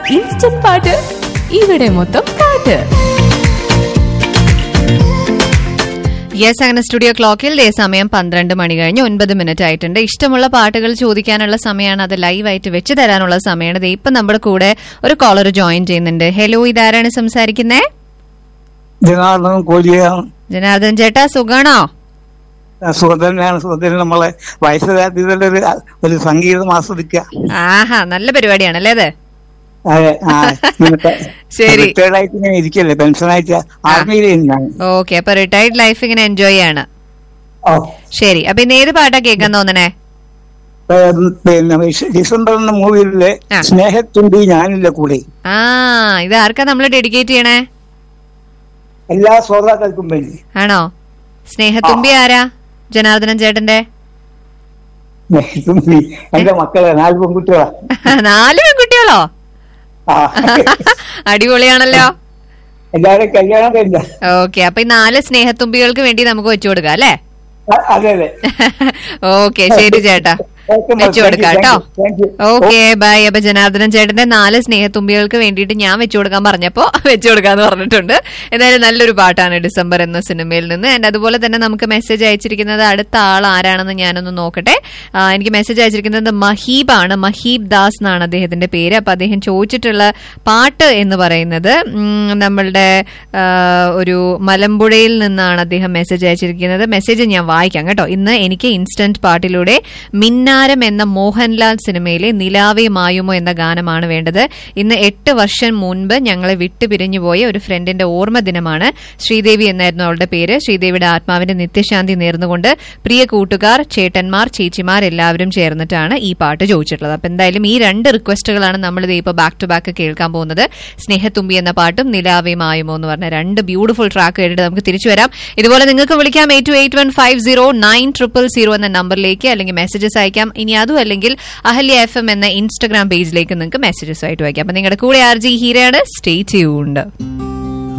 Instant പാട്ട് ഇവിടെ മൊത്തം പാട്ട് യെസ് അങ്ങനെ സ്റ്റുഡിയോ ക്ലോക്കിൽ ദേ സമയം പന്ത്രണ്ട് മണി കഴിഞ്ഞ് ഒൻപത് മിനിറ്റ് ആയിട്ടുണ്ട് ഇഷ്ടമുള്ള പാട്ടുകൾ ചോദിക്കാനുള്ള സമയമാണ് അത് ലൈവായിട്ട് വെച്ച് തരാനുള്ള സമയമാണ് ദേ ഇപ്പൊ നമ്മുടെ കൂടെ ഒരു കോളർ ജോയിൻ ചെയ്യുന്നുണ്ട് ഹലോ ഇതാരാണ് സംസാരിക്കുന്നേ ജനാർദ്ദനം കോലിയാണ് ജനാർദ്ദൻ ചേട്ടാ സുഖാണോ സുഹൃത്തന്നെയാണ് സുഹൃത്തിന് നമ്മളെ വയസ്സുകാരുടെ ഒരു ഒരു സംഗീതം ആസ്വദിക്കുക ആഹാ നല്ല പരിപാടിയാണല്ലേ അത് അതെ ആ ഇങ്ങനത്തെ ശരി. റിട്ടയർഡ് ആയിട്ട് ഇങ്ങനെ ഇരിക്കല്ലേ പെൻഷനായിട്ട് ആർമിയിലായിരുന്നു ഞാൻ ഓക്കെ അപ്പൊ റിട്ടയർഡ് ലൈഫ് ഇങ്ങനെ എൻജോയ് ആണ് ഓ ശരി അപ്പൊ ഇന്ന് ഏത് പാട്ടാ കേൾക്കാൻ തോന്നണേ ഏം, പിന്നെ ഡിസ- ഡിസംബർ എന്ന മൂവിയിലെ ആ. സ്നേഹത്തുമ്പി ഞാനില്ല കൂടെ ആ ഇത് ആർക്കാ നമ്മൾ ഡെഡിക്കേറ്റ് ചെയ്യണേ എല്ലാ ശ്രോതാക്കൾക്കും വേണ്ടി ആണോ സ്നേഹത്തുമ്പി ആരാ ജനാർദ്ദനൻ ചേട്ടന്റെ സ്നേഹത്തുമ്പി എന്റെ മക്കളെ നാല് പെൺകുട്ടികളാ നാല് പെൺകുട്ടികളോ ആ അടിപൊളിയാണല്ലോ എല്ലാവരും കല്യാണം കഴിഞ്ഞ ഓക്കെ അപ്പൊ ഈ നാല് സ്നേഹത്തുമ്പികൾക്ക് വേണ്ടി നമുക്ക് വെച്ചു കൊടുക്കാം അല്ലേ അതെ അതെ ഓക്കെ ശരി ചേട്ടാ Okay, ma'am. വെച്ചു കൊടുക്കാം Thank you, കേട്ടോ thank you, thank you. Okay bye അപ്പൊ ജനാർദ്ദനൻ ചേട്ടന്റെ നാല് സ്നേഹത്തുമ്പികൾക്ക് വേണ്ടിയിട്ട് ഞാൻ വെച്ചു കൊടുക്കാൻ പറഞ്ഞപ്പോ വെച്ചു കൊടുക്കാന്ന് പറഞ്ഞിട്ടുണ്ട് എന്തായാലും നല്ലൊരു പാട്ടാണ് ഡിസംബർ എന്ന സിനിമയിൽ നിന്ന് ആൻഡ് അതുപോലെ തന്നെ നമുക്ക് മെസ്സേജ് അയച്ചിരിക്കുന്നത് അടുത്ത ആൾ ആരാണെന്ന് ഞാനൊന്ന് നോക്കട്ടെ ആ, എനിക്ക് മെസ്സേജ് അയച്ചിരിക്കുന്നത് മഹീബാണ് മഹീബ് ദാസ് എന്നാണ് അദ്ദേഹത്തിന്റെ പേര് അപ്പൊ അദ്ദേഹം ചോദിച്ചിട്ടുള്ള പാട്ട് എന്ന് പറയുന്നത് ഉം, നമ്മളുടെ ആ, ഒരു മലമ്പുഴയിൽ നിന്നാണ് അദ്ദേഹം മെസ്സേജ് അയച്ചിരിക്കുന്നത് മെസ്സേജ് ഞാൻ വായിക്കാം കേട്ടോ ഇന്ന് എനിക്ക് ഇൻസ്റ്റന്റ് പാട്ടിലൂടെ മിന്നാരം എന്ന മോഹൻലാൽ സിനിമയിലെ നിലാവേ മായുമോ എന്ന ഗാനമാണ് വേണ്ടത് ഇന്ന് എട്ട് വർഷം മുൻപ് ഞങ്ങളെ വിട്ടുപിരിഞ്ഞു പോയ ഒരു ഫ്രണ്ടിന്റെ ഓർമ്മ ദിനമാണ് ശ്രീദേവി എന്നായിരുന്നു അവളുടെ പേര് ശ്രീദേവിയുടെ ആത്മാവിന്റെ നിത്യശാന്തി നേർന്നുകൊണ്ട് പ്രിയ കൂട്ടുകാർ ചേട്ടന്മാർ ചേച്ചിമാർ എല്ലാവരും ചേർന്നിട്ടാണ് ഈ പാട്ട് ചോദിച്ചിട്ടുള്ളത് അപ്പൊ എന്തായാലും ഈ രണ്ട് റിക്വസ്റ്റുകളാണ് നമ്മൾ ഇത് ഇപ്പോൾ ബാക്ക് ടു ബാക്ക് കേൾക്കാൻ പോകുന്നത് സ്നേഹത്തുമ്പി എന്ന പാട്ടും നിലാവേ മായുമോ എന്ന് പറഞ്ഞ രണ്ട് ബ്യൂട്ടിഫുൾ ട്രാക്ക് കേട്ടിട്ട് നമുക്ക് തിരിച്ചു വരാം ഇതുപോലെ നിങ്ങൾക്ക് വിളിക്കാം eight two eight one five zero nine triple zero എന്ന നമ്പറിലേക്ക് അല്ലെങ്കിൽ മെസ്സേജസ് അയക്കാം ഇനി അതും അല്ലെങ്കിൽ അഹല്യ എഫ് എം എന്ന ഇൻസ്റ്റഗ്രാം പേജിലേക്ക് നിങ്ങൾക്ക് മെസ്സേജസ് ആയിട്ട് വയ്ക്കാം അപ്പൊ നിങ്ങളുടെ കൂടെ ആർ ജി ഹീരയാണ് സ്റ്റേ ട്യൂൺഡ്